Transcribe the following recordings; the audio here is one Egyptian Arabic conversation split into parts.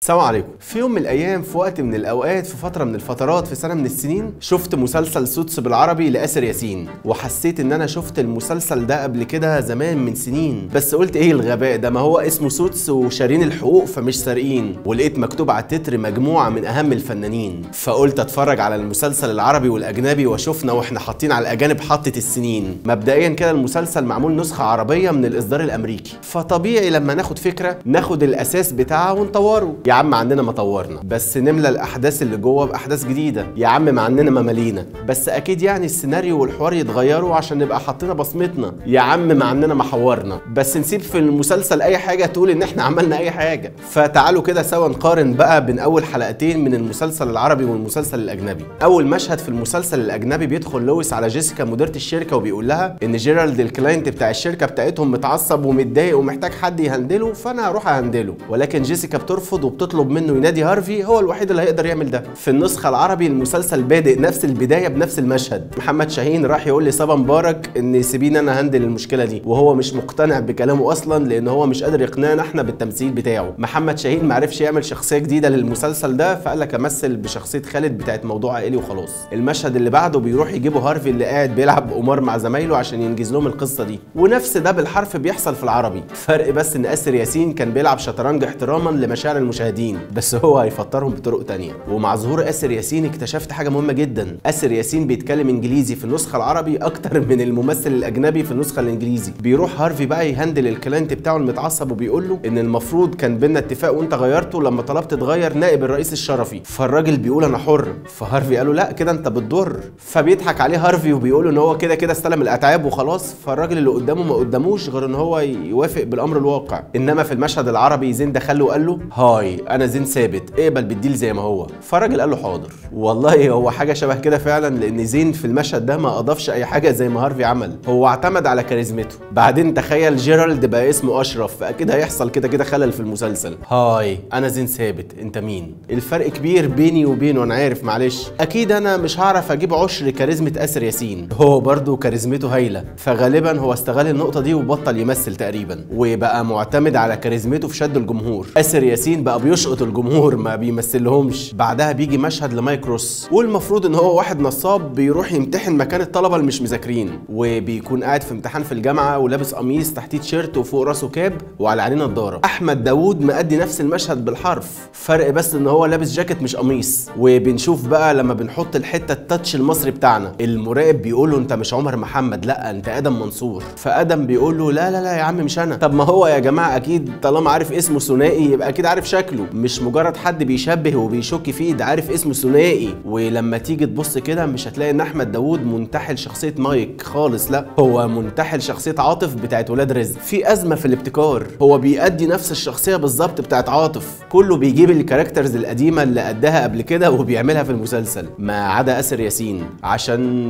السلام عليكم في يوم من الايام في وقت من الاوقات في فتره من الفترات في سنه من السنين شفت مسلسل سوتس بالعربي لاسر ياسين وحسيت ان انا شفت المسلسل ده قبل كده زمان من سنين بس قلت ايه الغباء ده ما هو اسمه سوتس وشارين الحقوق فمش سارقين ولقيت مكتوب على التتر مجموعه من اهم الفنانين فقلت اتفرج على المسلسل العربي والاجنبي وشفنا واحنا حاطين على الاجانب حطه السنين مبدئيا كده المسلسل معمول نسخه عربيه من الاصدار الامريكي فطبيعي لما ناخد فكره ناخد الاساس بتاعها ونطوره يا عم عندنا ما طورنا بس نملى الاحداث اللي جوه باحداث جديده يا عم ما عندنا ما مالينا بس اكيد يعني السيناريو والحوار يتغيروا عشان نبقى حاطين بصمتنا يا عم ما عندنا ما حورنا بس نسيب في المسلسل اي حاجه تقول ان احنا عملنا اي حاجه فتعالوا كده سوا نقارن بقى بين اول حلقتين من المسلسل العربي والمسلسل الاجنبي اول مشهد في المسلسل الاجنبي بيدخل لويس على جيسيكا مديره الشركه وبيقول لها ان جيرالد الكلاينت بتاع الشركه بتاعتهم متعصب ومتضايق ومحتاج حد يهندله فانا هروح اهندله ولكن جيسيكا بترفض وبتطلب منه ينادي هارفي هو الوحيد اللي هيقدر يعمل ده في النسخه العربي المسلسل بادئ نفس البدايه بنفس المشهد محمد شاهين راح يقول لصبا مبارك ان سيبيني انا هندل المشكله دي وهو مش مقتنع بكلامه اصلا لان هو مش قادر يقنعنا احنا بالتمثيل بتاعه محمد شاهين ما عرفش يعمل شخصيه جديده للمسلسل ده فقال لك امثل بشخصيه خالد بتاعت موضوع عائلي وخلاص المشهد اللي بعده بيروح يجيبوا هارفي اللي قاعد بيلعب قمار مع زمايله عشان ينجز لهم القصه دي ونفس ده بالحرف بيحصل في العربي فرق بس ان اسر ياسين كان بيلعب شطرنج احتراما لمشاعر المشاهدين بس هو هيفطرهم بطرق تانية ومع ظهور اسر ياسين اكتشفت حاجه مهمه جدا اسر ياسين بيتكلم انجليزي في النسخه العربي اكتر من الممثل الاجنبي في النسخه الانجليزي بيروح هارفي بقى يهندل الكلاينت بتاعه المتعصب وبيقول له ان المفروض كان بينا اتفاق وانت غيرته لما طلبت تغير نائب الرئيس الشرفي فالراجل بيقول انا حر فهارفي قال له لا كده انت بتضر فبيضحك عليه هارفي وبيقول له ان هو كده كده استلم الاتعاب وخلاص فالراجل اللي قدامه ما قداموش غير ان هو يوافق بالامر الواقع انما في المشهد العربي زين دخل له وقال له هاي انا زين ثابت اقبل بالديل زي ما هو فالراجل قال له حاضر والله هو حاجه شبه كده فعلا لان زين في المشهد ده ما اضافش اي حاجه زي ما هارفي عمل هو اعتمد على كاريزمته بعدين تخيل جيرالد بقى اسمه اشرف فاكيد هيحصل كده كده خلل في المسلسل هاي انا زين ثابت انت مين الفرق كبير بيني وبينه انا عارف معلش اكيد انا مش هعرف اجيب عشر كاريزمه اسر ياسين هو برضه كاريزمته هايله فغالبا هو استغل النقطه دي وبطل يمثل تقريبا وبقى معتمد على كاريزمته في شد الجمهور اسر ياسين بقى بيشقط الجمهور ما بيمثلهمش بعدها بيجي مشهد لمايكروس والمفروض ان هو واحد نصاب بيروح يمتحن مكان الطلبه اللي مش مذاكرين وبيكون قاعد في امتحان في الجامعه ولابس قميص تحتيه تيشيرت وفوق راسه كاب وعلى عينيه نضاره احمد داوود مأدي نفس المشهد بالحرف فرق بس ان هو لابس جاكيت مش قميص وبنشوف بقى لما بنحط الحته التاتش المصري بتاعنا المراقب بيقول له انت مش عمر محمد لا انت ادم منصور فادم بيقول له لا لا لا يا عم مش انا طب ما هو يا جماعه اكيد طالما عارف اسمه ثنائي يبقى اكيد عارف شكله مش مجرد حد بيشبه وبيشك فيه ده عارف اسمه ثنائي ولما تيجي تبص كده مش هتلاقي ان احمد داوود منتحل شخصيه مايك خالص لا هو منتحل شخصيه عاطف بتاعت ولاد رزق في ازمه في الابتكار هو بيأدي نفس الشخصيه بالظبط بتاعت عاطف كله بيجيب الكاركترز القديمه اللي قدها قبل كده وبيعملها في المسلسل ما عدا اسر ياسين عشان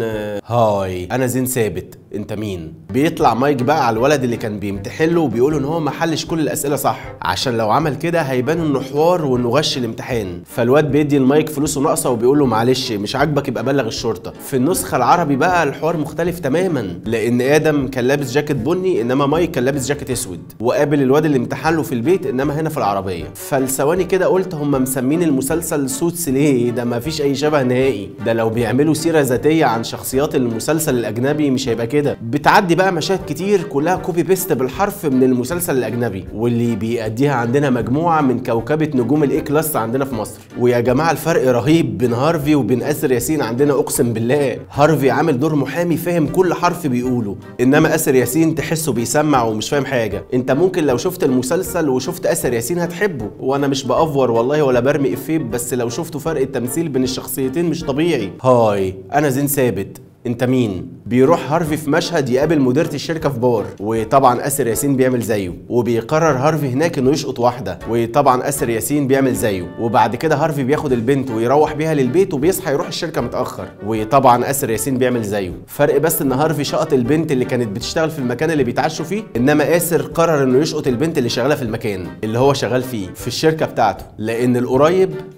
هاي انا زين ثابت انت مين بيطلع مايك بقى على الولد اللي كان بيمتحن له وبيقول ان هو ما حلش كل الاسئله صح عشان لو عمل كده هيبان انه حوار وانه غش الامتحان فالواد بيدي المايك فلوسه ناقصه وبيقول له معلش مش عاجبك يبقى بلغ الشرطه في النسخه العربي بقى الحوار مختلف تماما لان ادم كان لابس جاكيت بني انما مايك كان لابس جاكيت اسود وقابل الواد اللي امتحن له في البيت انما هنا في العربيه فالثواني كده قلت هم مسمين المسلسل سوتس ليه ده ما فيش اي شبه نهائي ده لو بيعملوا سيره ذاتيه عن شخصيات المسلسل الاجنبي مش هيبقى كده بتعدي بقى مشاهد كتير كلها كوبي بيست بالحرف من المسلسل الاجنبي واللي بيأديها عندنا مجموعه من كوكبه نجوم الاي كلاس عندنا في مصر ويا جماعه الفرق رهيب بين هارفي وبين اسر ياسين عندنا اقسم بالله هارفي عامل دور محامي فاهم كل حرف بيقوله انما اسر ياسين تحسه بيسمع ومش فاهم حاجه انت ممكن لو شفت المسلسل وشفت اسر ياسين هتحبه وانا مش بافور والله ولا برمي افيه بس لو شفتوا فرق التمثيل بين الشخصيتين مش طبيعي هاي انا زين ثابت انت مين بيروح هارفي في مشهد يقابل مديره الشركه في بار وطبعا اسر ياسين بيعمل زيه وبيقرر هارفي هناك انه يشقط واحده وطبعا اسر ياسين بيعمل زيه وبعد كده هارفي بياخد البنت ويروح بيها للبيت وبيصحى يروح الشركه متاخر وطبعا اسر ياسين بيعمل زيه فرق بس ان هارفي شقط البنت اللي كانت بتشتغل في المكان اللي بيتعشوا فيه انما اسر قرر انه يشقط البنت اللي شغاله في المكان اللي هو شغال فيه في الشركه بتاعته لان القريب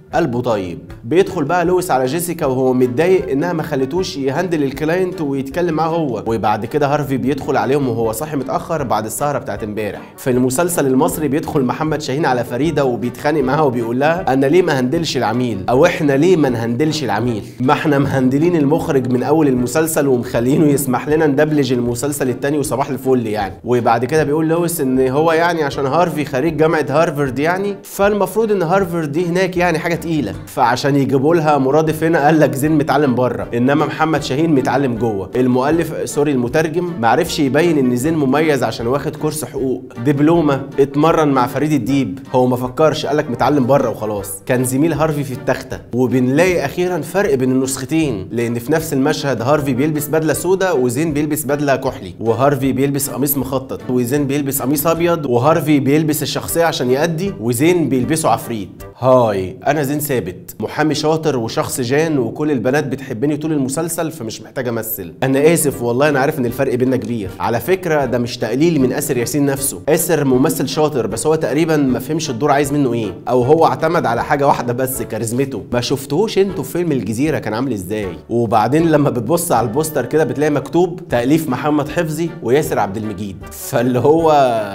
قلبه طيب بيدخل بقى لويس على جيسيكا وهو متضايق انها ما خلتوش يهندل الكلاينت ويتكلم معاه هو وبعد كده هارفي بيدخل عليهم وهو صاحي متاخر بعد السهره بتاعت امبارح في المسلسل المصري بيدخل محمد شاهين على فريده وبيتخانق معاها وبيقول لها انا ليه ما هندلش العميل او احنا ليه ما نهندلش العميل ما احنا مهندلين المخرج من اول المسلسل ومخلينه يسمح لنا ندبلج المسلسل التاني وصباح الفل يعني وبعد كده بيقول لويس ان هو يعني عشان هارفي خريج جامعه هارفرد يعني فالمفروض ان هارفرد دي هناك يعني حاجه تقيله فعشان يجيبوا لها مرادف هنا قال لك زين متعلم بره انما محمد شاهين متعلم جوه المؤلف سوري المترجم معرفش يبين ان زين مميز عشان واخد كورس حقوق دبلومه اتمرن مع فريد الديب هو ما فكرش قال لك متعلم بره وخلاص كان زميل هارفي في التخته وبنلاقي اخيرا فرق بين النسختين لان في نفس المشهد هارفي بيلبس بدله سوداء وزين بيلبس بدله كحلي وهارفي بيلبس قميص مخطط وزين بيلبس قميص ابيض وهارفي بيلبس الشخصيه عشان يأدي وزين بيلبسه عفريت هاي انا زين ثابت محامي شاطر وشخص جان وكل البنات بتحبني طول المسلسل فمش محتاج امثل انا اسف والله انا عارف ان الفرق بيننا كبير على فكره ده مش تقليل من اسر ياسين نفسه اسر ممثل شاطر بس هو تقريبا ما فهمش الدور عايز منه ايه او هو اعتمد على حاجه واحده بس كاريزمته ما شفتهوش انتوا في فيلم الجزيره كان عامل ازاي وبعدين لما بتبص على البوستر كده بتلاقي مكتوب تاليف محمد حفظي وياسر عبد المجيد فاللي هو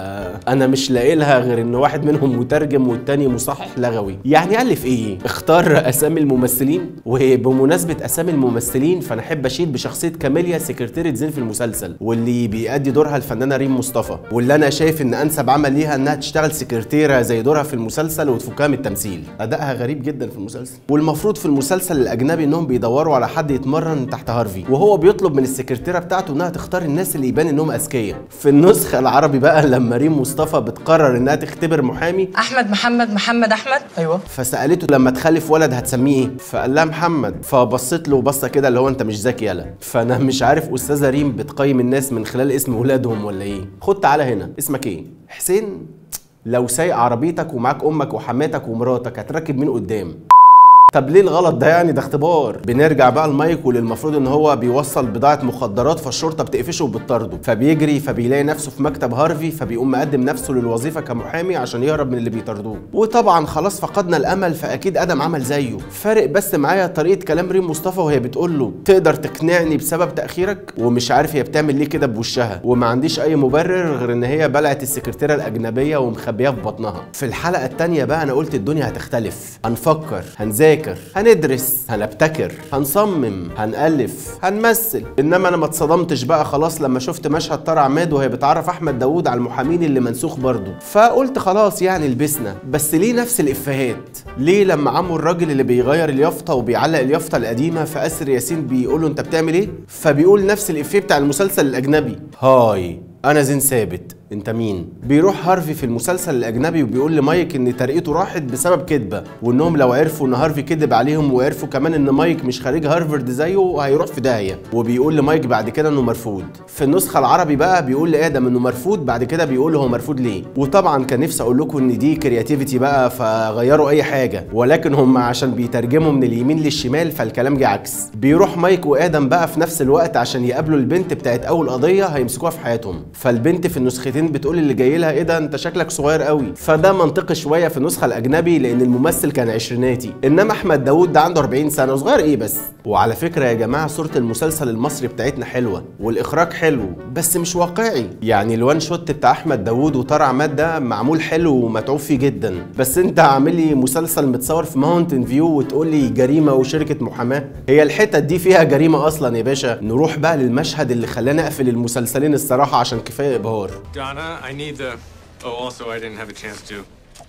انا مش لاقي لها غير ان واحد منهم مترجم والتاني مصحح لغوي يعني الف ايه اختار اسامي الممثلين وبمناسبه اسامي الممثلين فانا احب اشيد بشخصيه كاميليا سكرتيرة زين في المسلسل واللي بيأدي دورها الفنانه ريم مصطفى واللي انا شايف ان انسب عمل ليها انها تشتغل سكرتيره زي دورها في المسلسل وتفكها من التمثيل ادائها غريب جدا في المسلسل والمفروض في المسلسل الاجنبي انهم بيدوروا على حد يتمرن تحت هارفي وهو بيطلب من السكرتيره بتاعته انها تختار الناس اللي يبان انهم اذكياء في النسخه العربي بقى لما ريم مصطفى بتقرر انها تختبر محامي احمد محمد محمد احمد ايوه فسالته لما تخلف ولد هتسميه ايه فقال لها محمد فبصيت له بصه كده اللي هو انت مش ذكي يالا فانا مش عارف استاذه ريم بتقيم الناس من خلال اسم ولادهم ولا ايه خد تعالى هنا اسمك ايه حسين لو سايق عربيتك ومعاك امك وحماتك ومراتك هتركب مين قدام طب ليه الغلط ده يعني ده اختبار بنرجع بقى المايك واللي المفروض ان هو بيوصل بضاعه مخدرات فالشرطه بتقفشه وبتطارده فبيجري فبيلاقي نفسه في مكتب هارفي فبيقوم مقدم نفسه للوظيفه كمحامي عشان يهرب من اللي بيطاردوه وطبعا خلاص فقدنا الامل فاكيد ادم عمل زيه فارق بس معايا طريقه كلام ريم مصطفى وهي بتقول له تقدر تقنعني بسبب تاخيرك ومش عارف هي بتعمل ليه كده بوشها وما عنديش اي مبرر غير ان هي بلعت السكرتيره الاجنبيه ومخبيها في بطنها في الحلقه الثانيه بقى انا قلت الدنيا هتختلف هنفكر هنذاكر هندرس هنبتكر هنصمم هنألف هنمثل انما انا ما اتصدمتش بقى خلاص لما شفت مشهد طارق عماد وهي بتعرف احمد داوود على المحامين اللي منسوخ برضه فقلت خلاص يعني لبسنا بس ليه نفس الافيهات ليه لما عمو الراجل اللي بيغير اليافطه وبيعلق اليافطه القديمه فاسر ياسين بيقول له انت بتعمل ايه فبيقول نفس الافيه بتاع المسلسل الاجنبي هاي انا زين ثابت انت مين بيروح هارفي في المسلسل الاجنبي وبيقول لمايك ان ترقيته راحت بسبب كذبه وانهم لو عرفوا ان هارفي كذب عليهم وعرفوا كمان ان مايك مش خريج هارفرد زيه هيروح في داهيه وبيقول لمايك بعد كده انه مرفوض في النسخه العربي بقى بيقول لادم انه مرفوض بعد كده بيقول هو مرفوض ليه وطبعا كان نفسي اقول لكم ان دي كرياتيفيتي بقى فغيروا اي حاجه ولكن هم عشان بيترجموا من اليمين للشمال فالكلام جه عكس بيروح مايك وادم بقى في نفس الوقت عشان يقابلوا البنت بتاعت اول قضيه هيمسكوها في حياتهم فالبنت في النسختين بتقول اللي جاي لها ايه ده انت شكلك صغير قوي فده منطقي شويه في النسخه الاجنبي لان الممثل كان عشريناتي انما احمد داوود ده عنده 40 سنه صغير ايه بس وعلى فكره يا جماعه صوره المسلسل المصري بتاعتنا حلوه والاخراج حلو بس مش واقعي يعني الوان شوت بتاع احمد داوود وطارق عماد ده معمول حلو ومتعوب فيه جدا بس انت عامل لي مسلسل متصور في ماونتن فيو وتقول لي جريمه وشركه محاماه هي الحتت دي فيها جريمه اصلا يا باشا نروح بقى للمشهد اللي خلاني اقفل المسلسلين الصراحه عشان كفايه ابهار Donna, I need the. Oh, also, I didn't have a chance to.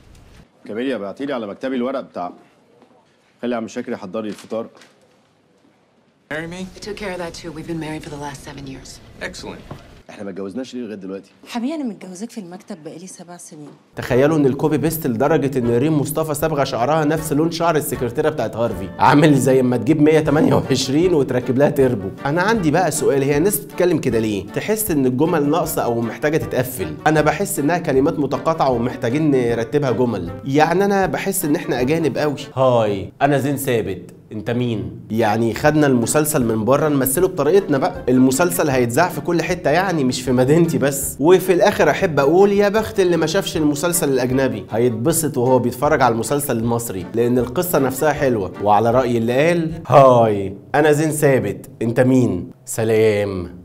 كاميليا بعتيلي على مكتبي الورق بتاع خلي عم شاكر يحضر لي الفطار Marry me? I took care of that too. We've been married for the last seven years. Excellent. احنا ما اتجوزناش ليه لغايه دلوقتي حبيبي انا متجوزاك في المكتب بقالي سبع سنين تخيلوا ان الكوبي بيست لدرجه ان ريم مصطفى صبغه شعرها نفس لون شعر السكرتيره بتاعت هارفي عامل زي ما تجيب 128 وتركب لها تربو انا عندي بقى سؤال هي الناس بتتكلم كده ليه تحس ان الجمل ناقصه او محتاجه تتقفل انا بحس انها كلمات متقاطعه ومحتاجين نرتبها جمل يعني انا بحس ان احنا اجانب قوي هاي انا زين ثابت انت مين يعني خدنا المسلسل من بره نمثله بطريقتنا بقى المسلسل هيتذاع في كل حته يعني مش في مدينتي بس وفي الاخر احب اقول يا بخت اللي ما شافش المسلسل الاجنبي هيتبسط وهو بيتفرج على المسلسل المصري لان القصه نفسها حلوه وعلى راي اللي قال هاي انا زين ثابت انت مين سلام